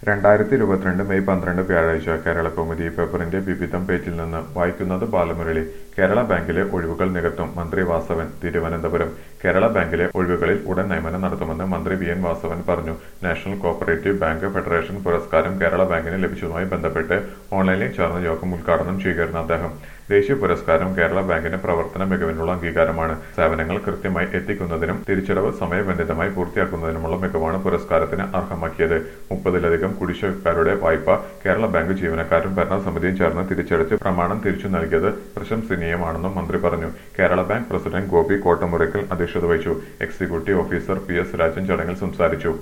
രണ്ടായിരത്തി ഇരുപത്തിരണ്ട് മെയ് പന്ത്രണ്ട് വ്യാഴാഴ്ച കേരള കൗമുദി പേപ്പറിന്റെ വിവിധം പേജിൽ നിന്ന് വായിക്കുന്നത് ബാലമുരളി കേരള ബാങ്കിലെ ഒഴിവുകൾ നികത്തും മന്ത്രി വാസവൻ തിരുവനന്തപുരം കേരള ബാങ്കിലെ ഒഴിവുകളിൽ ഉടൻ നിയമനം നടത്തുമെന്ന് മന്ത്രി വി എൻ വാസവൻ പറഞ്ഞു നാഷണൽ കോഓപ്പറേറ്റീവ് ബാങ്ക് ഫെഡറേഷൻ പുരസ്കാരം കേരള ബാങ്കിന് ലഭിച്ചതുമായി ബന്ധപ്പെട്ട് ഓൺലൈനിൽ ചേർന്ന യോഗം ഉദ്ഘാടനം ചെയ്യുകയായിരുന്നു അദ്ദേഹം ദേശീയ പുരസ്കാരം കേരള ബാങ്കിന്റെ പ്രവർത്തന മികവിനുള്ള അംഗീകാരമാണ് സേവനങ്ങൾ കൃത്യമായി എത്തിക്കുന്നതിനും തിരിച്ചടവ് സമയബന്ധിതമായി പൂർത്തിയാക്കുന്നതിനുമുള്ള മികവാണ് പുരസ്കാരത്തിന് അർഹമാക്കിയത് മുപ്പതിലധികം കുടിശ്ശികക്കാരുടെ വായ്പ കേരള ബാങ്ക് ജീവനക്കാരും ഭരണസമിതിയും ചേർന്ന് തിരിച്ചടച്ച് പ്രമാണം തിരിച്ചു നൽകിയത് പ്രശംസനീയമാണെന്നും മന്ത്രി പറഞ്ഞു കേരള ബാങ്ക് പ്രസിഡന്റ് ഗോപി കോട്ടമുറിക്കൽ അധ്യക്ഷത വഹിച്ചു executive officer P S Rajan ചടങ്ങിൽ സംസാരിച്ചു